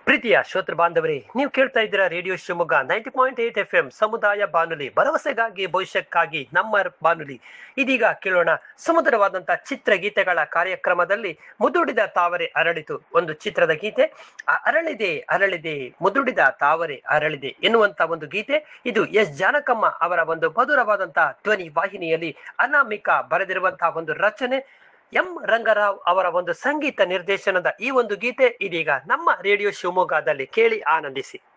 ಪ್ರೀತಿಯ ಶ್ರೋತೃ ಬಾಂಧವರೇ ನೀವು ಕೇಳ್ತಾ ಇದ್ದೀರಾ radio Shivamogga ninety point eight F M ಸಮುದಾಯ ಬಾನುಲಿ ಭರವಸೆಗಾಗಿ ಭವಿಷ್ಯಕ್ಕಾಗಿ ನಮ್ಮ ಬಾನುಲಿ ಇದೀಗ ಕೇಳೋಣ ಸುಮಧುರವಾದಂತಹ ಚಿತ್ರಗೀತೆಗಳ ಕಾರ್ಯಕ್ರಮದಲ್ಲಿ ಮುದುಡಿದ ತಾವರೆ ಅರಳಿತು ಒಂದು ಚಿತ್ರದ ಗೀತೆ ಆ ಅರಳಿದೆ ಅರಳಿದೆ ಮುದುಡಿದ ತಾವರೆ ಅರಳಿದೆ ಎನ್ನುವಂತ ಒಂದು ಗೀತೆ ಇದು ಎಸ್ ಜಾನಕಮ್ಮ ಅವರ ಒಂದು ಮಧುರವಾದಂತಹ ಧ್ವನಿ ವಾಹಿನಿಯಲ್ಲಿ ಅನಾಮಿಕಾ ಬರೆದಿರುವಂತಹ ಒಂದು ರಚನೆ ಎಂ ರಂಗರಾವ್ ಅವರ ಒಂದು ಸಂಗೀತ ನಿರ್ದೇಶನದ ಈ ಒಂದು ಗೀತೆ ಇದೀಗ ನಮ್ಮ ರೇಡಿಯೋ ಶಿವಮೊಗ್ಗದಲ್ಲಿ ಕೇಳಿ ಆನಂದಿಸಿ